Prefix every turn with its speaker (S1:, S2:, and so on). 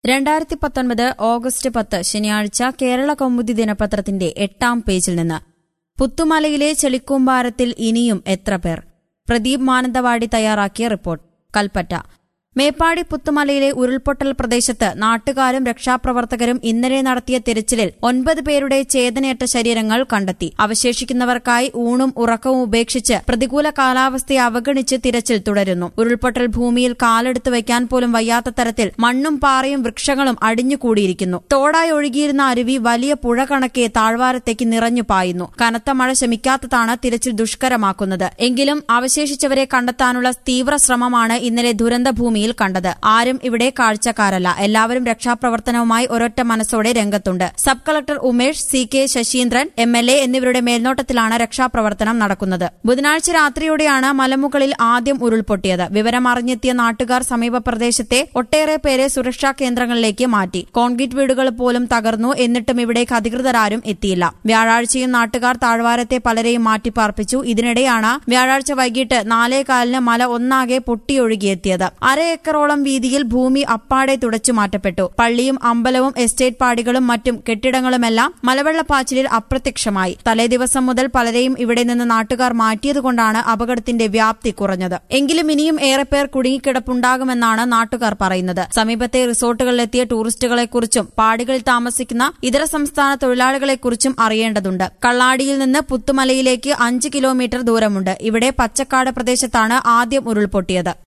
S1: രണ്ടായിരത്തി പത്തൊൻപത് ഓഗസ്റ്റ് പത്ത് ശനിയാഴ്ച കേരള കൗമുദി ദിനപത്രത്തിന്റെ എട്ടാം പേജിൽ നിന്ന് പുത്തുമലയിലെ ചെളിക്കൂമ്പാരത്തിൽ ഇനിയും എത്ര പേർ പ്രദീപ് മാനന്തവാടി തയ്യാറാക്കിയ റിപ്പോർട്ട് കൽപ്പറ്റ മേപ്പാടി പുത്തുമലയിലെ ഉരുൾപൊട്ടൽ പ്രദേശത്ത് നാട്ടുകാരും രക്ഷാപ്രവർത്തകരും ഇന്നലെ നടത്തിയ തിരച്ചിലിൽ ഒൻപത് പേരുടെ ചേതനയറ്റ ശരീരങ്ങൾ കണ്ടെത്തി അവശേഷിക്കുന്നവർക്കായി ഊണും ഉറക്കവും ഉപേക്ഷിച്ച് പ്രതികൂല കാലാവസ്ഥയെ അവഗണിച്ച് തിരച്ചിൽ തുടരുന്നു ഉരുൾപൊട്ടൽ ഭൂമിയിൽ കാലെടുത്ത് വയ്ക്കാൻ പോലും വയ്യാത്ത തരത്തിൽ മണ്ണും പാറയും വൃക്ഷങ്ങളും അടിഞ്ഞുകൂടിയിരിക്കുന്നു തോടായി ഒഴുകിയിരുന്ന അരുവി വലിയ പുഴ കണക്കെ താഴ്വാരത്തേക്ക് നിറഞ്ഞു പായുന്നു കനത്ത മഴ ശമിക്കാത്തതാണ് തിരച്ചിൽ ദുഷ്കരമാക്കുന്നത് എങ്കിലും അവശേഷിച്ചവരെ കണ്ടെത്താനുള്ള തീവ്ര ശ്രമമാണ് ഇന്നലെ ദുരന്തഭൂമിയിൽ കണ്ടത് ആരും ഇവിടെ കാഴ്ചക്കാരല്ല എല്ലാവരും രക്ഷാപ്രവർത്തനവുമായി ഒരൊറ്റ മനസ്സോടെ രംഗത്തുണ്ട് sub collector Umesh C K Saseendran M L A എന്നിവരുടെ മേൽനോട്ടത്തിലാണ് രക്ഷാപ്രവർത്തനം നടക്കുന്നത് ബുധനാഴ്ച രാത്രിയോടെയാണ് മലമുകളിൽ ആദ്യം ഉരുൾപൊട്ടിയത് വിവരമറിഞ്ഞെത്തിയ നാട്ടുകാർ സമീപ പ്രദേശത്തെ ഒട്ടേറെ പേരെ സുരക്ഷാ കേന്ദ്രങ്ങളിലേക്ക് മാറ്റി കോൺക്രീറ്റ് വീടുകൾ പോലും തകർന്നു എന്നിട്ടും ഇവിടേക്ക് അധികൃതരാരും എത്തിയില്ല വ്യാഴാഴ്ചയും നാട്ടുകാർ താഴ്വാരത്തെ പലരെയും മാറ്റിപ്പാർപ്പിച്ചു ഇതിനിടെയാണ് വ്യാഴാഴ്ച വൈകിട്ട് നാലേകാലിന് മല ഒന്നാകെ പൊട്ടിയൊഴുകിയെത്തിയത് അര ഏക്കറോളം വീതിയിൽ ഭൂമി അപ്പാടെ തുടച്ചു മാറ്റപ്പെട്ടു പള്ളിയും അമ്പലവും എസ്റ്റേറ്റ് പാടികളും മറ്റും കെട്ടിടങ്ങളുമെല്ലാം മലവെള്ളപ്പാച്ചിലിൽ അപ്രത്യക്ഷമായി തലേദിവസം മുതൽ പലരെയും ഇവിടെ നിന്ന് നാട്ടുകാർ മാറ്റിയതുകൊണ്ടാണ് അപകടത്തിന്റെ വ്യാപ്തി കുറഞ്ഞത് എങ്കിലും ഇനിയും ഏറെ പേർ കുടുങ്ങിക്കിടപ്പുണ്ടാകുമെന്നാണ് നാട്ടുകാർ പറയുന്നത് സമീപത്തെ റിസോർട്ടുകളിലെത്തിയ ടൂറിസ്റ്റുകളെക്കുറിച്ചും പാടികളിൽ താമസിക്കുന്ന ഇതര സംസ്ഥാന തൊഴിലാളികളെക്കുറിച്ചും അറിയേണ്ടതുണ്ട് കള്ളാടിയിൽ നിന്ന് പുത്തുമലയിലേക്ക് അഞ്ച് കിലോമീറ്റർ ദൂരമുണ്ട് ഇവിടെ പച്ചക്കാട് പ്രദേശത്താണ് ആദ്യം ഉരുൾപൊട്ടിയത്